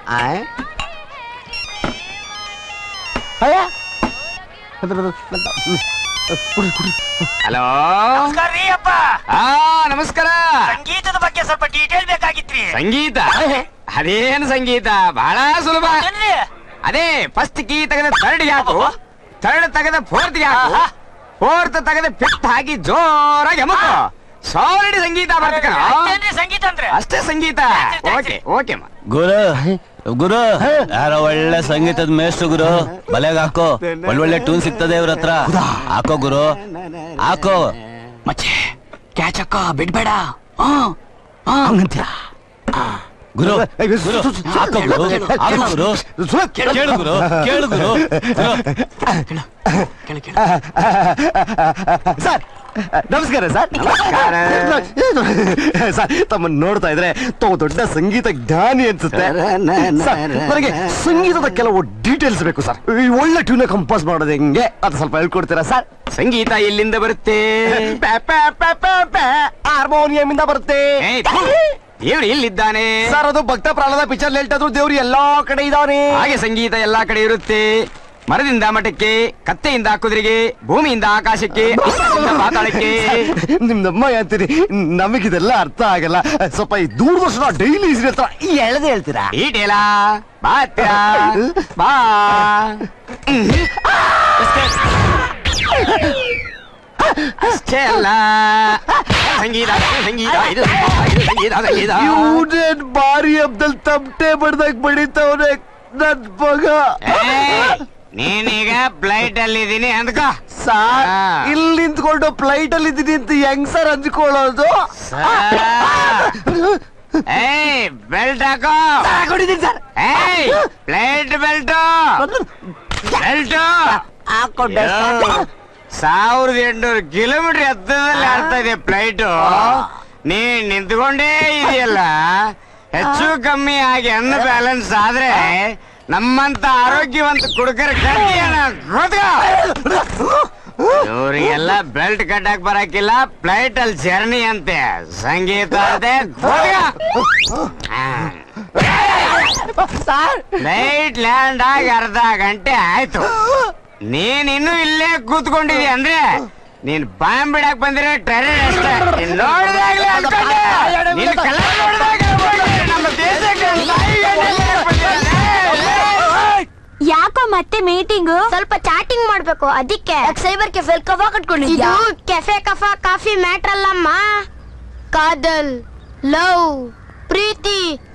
ಆಯ್ ಅಯ್ಯ ಹಲೋ ನಮಸ್ಕಾರ ರೀ ಅಪ್ಪ ಆ ನಮಸ್ಕಾರ ಸಂಗೀತದ ಬಗ್ಗೆ ಸ್ವಲ್ಪ ಡೀಟೇಲ್ ಬೇಕಾಗಿತ್ರಿ ಸಂಗೀತ ಅದೇನು ಸಂಗೀತ ಬಹಳ ಸುಲಭ ಏನ್ರಿ ಅದೇ ಫಸ್ಟ್ ಕೀ ತೆಗೆದ ಥರ್ಡ್ ಹಾಕು ಥರ್ಡ್ ತೆಗೆದ ಫೋರ್ತ್ ಹಾಕು ಆಹಾ. ಫೋರ್ತ್ ತೆಗೆದ ಫಿಫ್ತ್ ಹಾಕಿ ಜೋರಾಗಿ ಅಮುಕು ಸಾಲಿಡ್ ಸಂಗೀತ ಬರ್ತಕ ಏನ್ರಿ ಸಂಗೀತ ಅಂದ್ರೆ ಅಷ್ಟೇ ಸಂಗೀತ ಓಕೆ ಓಕೆ ಮಾ ಗುರು ಗುರು ಯಾರೋ ಒಳ್ಳೆ ಸಂಗೀತದ ಮೇಷ್ಟ್ರು ಗುರು ಬಲೆಗ್ ಹಾಕೋ ಒಳ್ಳೊಳ್ಳೆ ಟ್ಯೂನ್ ಸಿಗ್ತದೆ ಇವ್ರ ಹತ್ರ ಹಾಕೋ ಗುರು ಹಾಕೋ ಮಚ್ಚೆ ಕ್ಯಾಚಕ್ಕ ಬಿಡ್ಬೇಡ ಗುರು ಗುರು ಹಾಕೋ ಗುರು ಹಾಕೋ ಗುರು ಕೇಳು ಗುರು ಕೇಳು ಗುರು ಸರ್ ನಮಸ್ಕಾರ ಸರ್ ಸರ್ ತಮ್ಮನ್ನ ನೋಡ್ತಾ ಇದ್ರೆ ತಾವು ದೊಡ್ಡ ಸಂಗೀತ ಜ್ಞಾನಿ ಅನ್ಸುತ್ತೆ ಸರ್, ನನಗೆ ಸಂಗೀತದ ಕೆಲವು ಡೀಟೇಲ್ಸ್ ಬೇಕು ಸರ್ ಈ ಒಳ್ಳೆ ಟ್ಯೂನ್ ಕಂಪೋಸ್ ಮಾಡೋದು ಹೆಂಗೆ ಅದು ಸ್ವಲ್ಪ ಹೇಳ್ಕೊಡ್ತೀರಾ ಸರ್ ಸಂಗೀತ ಎಲ್ಲಿಂದ ಬರುತ್ತೆ ಹಾರ್ಮೋನಿಯಂ ಇಂದ ಬರುತ್ತೆ ಏಯ್, ಥು, ದೇವ್ರು ಎಲ್ಲಿದ್ದಾನೆ ಸರ್ ಅದು ಭಕ್ತ ಪ್ರಾಣದ ಪಿಕ್ಚರ್ ಹೇಳ್ತಾ ಇದ್ರು ದೇವ್ರು ಎಲ್ಲಾ ಕಡೆ ಇದಾನೆ ಹಾಗೆ ಸಂಗೀತ ಎಲ್ಲಾ ಕಡೆ ಇರುತ್ತೆ ಮರದಿಂದ ಮಠಕ್ಕೆ ಕತ್ತೆಯಿಂದ ಕುದುರೆಗೆ ಭೂಮಿಯಿಂದ ಆಕಾಶಕ್ಕೆ ಆಕಾಶದಿಂದ ಪಾತಾಳಕ್ಕೆ ನಿಮ್ದಮ್ಮ ಅಂತೀರಿ ನಮಗಿದೆಲ್ಲ ಅರ್ಥ ಆಗಲ್ಲ ಸ್ವಲ್ಪ ಈ ದೂರದರ್ಶನ ಡೈಲಿ ಹತ್ರ ಎಳೆದು ಹೇಳ್ತೀರಾ ಡೀಟೇಲ ಬಾ ಹತ್ತಿರ. ಬಾ ಅಷ್ಟೇ ಅಲ್ಲ ಸಂಗೀತ ಸಂಗೀತ ಇದು ಇದು ಸಂಗೀತ ಸಂಗೀತ ಇವ್ನೇನ್ ಬಾರಿ ಅಬ್ದಲ್ ತಮಟೆ ಬಡ್ದಾಗ ಬಡಿತವ್ರೆ ನನ್ ಮಗ ಏಯ್, ನೀನೀಗ ಫ್ಲೈಟ್ ಅಲ್ಲಿ ಇದೀನಿ ಅಂದ್ಕೋ ಸಾರ್ ಹಾ. ಇಲ್ಲಿ ನಿಂತ್ಕೊಂಡು ಫ್ಲೈಟ್ ಅಲ್ಲಿ ಇದೀನಿ ಅಂತ ಹೆಂಗ್ ಸರ್ ಹಂಚ್ಕೊಳ್ಳೋದು ಏಯ್ ಬೆಲ್ಟ್ ಹಾಕೋ ಹಾಕೊಂಡಿದ್ದೀನಿ ಸರ್ ಏಯ್ ಫ್ಲೈಟ್ ಬೆಲ್ಟ್ ಬೆಲ್ಟ್ ಹಾಕೊಂಡೆ ಸಾವಿರದ ಎಂಟುನೂರು ಕಿಲೋಮೀಟರ್ ಎತ್ತರದಲ್ಲಿ ಆಡ್ತಾ ಇದೆ ಫ್ಲೈಟ್ ನೀನ್ ನಿಂತ್ಕೊಂಡೇ ಇದೆಯಲ್ಲ ಹೆಚ್ಚು ಕಮ್ಮಿ ಆಗಿ ಅನ್ನ ಬ್ಯಾಲೆನ್ಸ್ ಆದ್ರೆ ನಮ್ಮಂತ ಆರೋಗ್ಯವಂತ ಕುಡುಕರ ಕಟ್ಟಿಯನ್ನ ಇವರಿಗೆಲ್ಲ ಬೆಲ್ಟ್ ಕಟ್ಟಕ್ ಬರಕಿಲ್ಲ ಫ್ಲೈಟ್ ಅಲ್ಲಿ ಜರ್ನಿ ಅಂತೆ ಸಂಗೀತ ಅಂತೆ ಫ್ಲೈಟ್ ಲ್ಯಾಂಡ್ ಆಗಿ ಅರ್ಧ ಗಂಟೆ ಆಯ್ತು ನೀನ್ ಇನ್ನು ಇಲ್ಲೇ ಕೂತ್ಕೊಂಡಿದ್ಯ ಅಂದ್ರೆ ನೀನ್ ಬಾಂಬ್ ಬಿಡಕ್ ಬಂದಿರೋ ಟೆರರ್ ಅಷ್ಟೇ ನೀನ್ ನೋಡ್ದಾಗ್ಲೇ ಅನ್ಕೊಂಡೆ. ನಿನ್ ಕಲರ್ ನೋಡ್ದಾಗ್ಲೇ ಅನ್ಕೊಂಡೆ. ನಮ್ಮ ದೇಶಕ್ಕೆ ನಾಯಿ ಗಂಟೆ ಬಂದಿದ್ದಾನೆ. ಯಾಕೋ ಮತ್ತೆ ಮೀಟಿಂಗ್ ಸ್ವಲ್ಪ ಚಾಟಿಂಗ್ ಮಾಡ್ಬೇಕು ಅದಕ್ಕೆ ಸೈಬರ್ ಕೆಫೆ ಕಫಾ ಕಟ್ಕೊಂಡಿದ್ಯಾ ಇದು ಕೆಫೆ ಕಫಾ ಕಾಫಿ ಮ್ಯಾಟ್ರ್ ಅಲ್ಲಮ್ಮ ಕಾದಲ್ ಲವ್ ಪ್ರೀತಿ